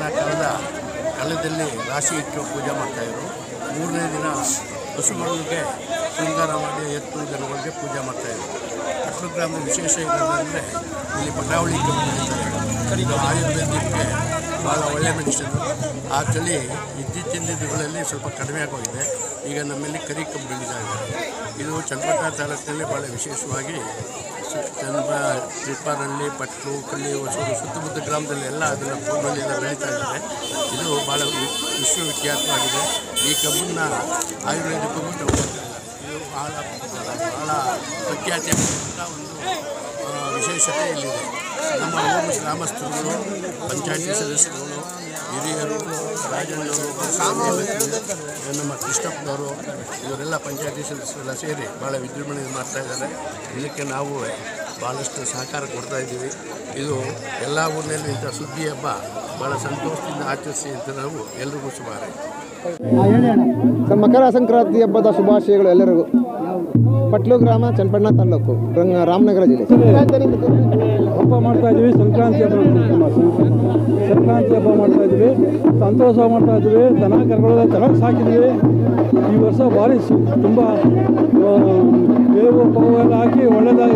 ದಿನ ಕಳೆದ ಕಳೆದಲ್ಲಿ ರಾಶಿ ಇಟ್ಟು ಪೂಜೆ ಮಾಡ್ತಾಯಿದ್ರು ಮೂರನೇ ದಿನ ಹಸುಗಳಿಗೆ ಶೃಂಗಾರ ಮಾಡಿ ಎತ್ತು ದನಗಳಿಗೆ ಪೂಜೆ ಮಾಡ್ತಾಯಿದ್ರು ಕಟ್ಲು ಗ್ರಾಮದ ವಿಶೇಷ ಇರೋದಂದರೆ ಇಲ್ಲಿ ಪಟಾವಳಿ ಕಬ್ಬು ಬೆಳೀತಾರೆ ಇದು ಆಯುರ್ವೇದಕ್ಕೆ ಭಾಳ ಒಳ್ಳೆ ಮೆಡಿಸಿನ್ ಆ ತಳಿ ಇತ್ತೀಚಿನ ದಿನಗಳಲ್ಲಿ ಸ್ವಲ್ಪ ಕಡಿಮೆ ಆಗೋಗಿದೆ ಈಗ ನಮ್ಮಲ್ಲಿ ಕರಿ ಕಬ್ಬು ಬೆಳೀತಾ ಇದ್ದಾರೆ ಇದು ಚನ್ನಪಟ್ಟಣ ತಾಲೂಕಿನಲ್ಲಿ ಭಾಳ ವಿಶೇಷವಾಗಿ ಸು- ಚನ್ನಪ ತ್ರಿಪಾರಳ್ಳಿ ಪಟ್ಲು ಕಳ್ಳಿ ಹೊಸೂರು ಸುತ್ತಮುತ್ತ ಗ್ರಾಮದಲ್ಲಿ ಎಲ್ಲ ಅದನ್ನು ಭೂಮಿಯಲ್ಲಿ ಎಲ್ಲ ಬೆಳೀತಾ ಇದ್ದಾರೆ ಇದು ಭಾಳ ವಿ- ವಿಶ್ವವಿಖ್ಯಾತವಾಗಿದೆ ಈ ಕಬ್ಬನ್ನ ಆಯುರ್ವೇದಿಕ್ ಕಬ್ಬು ತಗೊಳ್ತಾರೆ ಇದು ಭಾಳ ಭಾಳ ಪ್ರಖ್ಯಾತಿ ಆಗಿರುವಂಥ ಒಂದು ಆ, ವಿಶೇಷತೆ ಇಲ್ಲಿದೆ ನಮ್ಮ ಊರಿನ ಗ್ರಾಮಸ್ಥರುಗಳು ಪಂಚಾಯತಿ ಸದಸ್ಯರುಗಳು ಹಿರಿಯರು ರಾಜಣ್ಣವರು ನಮ್ಮ ಕೃಷ್ಣಪ್ಪನವರು ಇವರೆಲ್ಲ ಪಂಚಾಯತಿ ಸದಸ್ಯರೆಲ್ಲ ಸೇರಿ ಭಾಳ ವಿಜೃಂಭಣೆ ಮಾಡ್ತಾ ಇದ್ದಾರೆ ಇದಕ್ಕೆ ನಾವು ಭಾಳಷ್ಟು ಸಹಕಾರ ಕೊಡ್ತಾ ಇದ್ದೀವಿ ಇದು ಎಲ್ಲ ಊರಿನಲ್ಲೂ ಇಂಥ ಸುದ್ದಿ ಹಬ್ಬ ಭಾಳ ಸಂತೋಷದಿಂದ ಆಚರಿಸಿ ಅಂತ ನಾವು ಎಲ್ರಿಗೂ ಶುಭಾರಯ ಸರ್ ಮಕರ ಸಂಕ್ರಾಂತಿ ಹಬ್ಬದ ಶುಭಾಶಯಗಳು ಎಲ್ಲರಿಗೂ ಪಟ್ಲು ಗ್ರಾಮ ಚನ್ನಪಟ್ಟಣ ತಾಲೂಕು ರಂಗ ರಾಮನಗರ ಜಿಲ್ಲೆ ಹಬ್ಬ ಮಾಡ್ತಾ ಇದ್ವಿ ಸಂಕ್ರಾಂತಿ ಹಬ್ಬ ನಮ್ಮ ಸಂಕ್ರಾಂತಿ ಹಬ್ಬ ಮಾಡ್ತಾ ಇದ್ವಿ ಸಂತೋಷ ಮಾಡ್ತಾ ಇದ್ವಿ ದನ ಕರುಗಳೆಲ್ಲ ಚೆನ್ನಾಗಿ ಸಾಕಿದ್ವಿ ಈ ವರ್ಷ ಭಾರಿ ಸು ತುಂಬ ಆ, ಬೇವು ಪವು ಎಲ್ಲ ಹಾಕಿ ಒಳ್ಳೆಯದಾಗಿ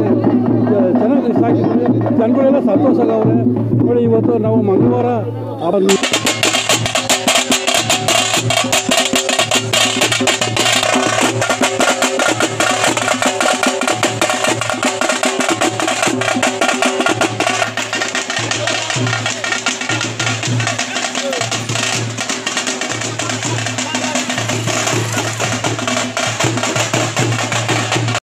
ಚೆನ್ನಾಗಿ ಸಾಕಿದ್ವಿ ಜನಗಳೆಲ್ಲ ಸಂತೋಷ ಆಗವ್ರೆ ನೋಡಿ ಇವತ್ತು ನಾವು ಮಂಗಳವಾರ ಆ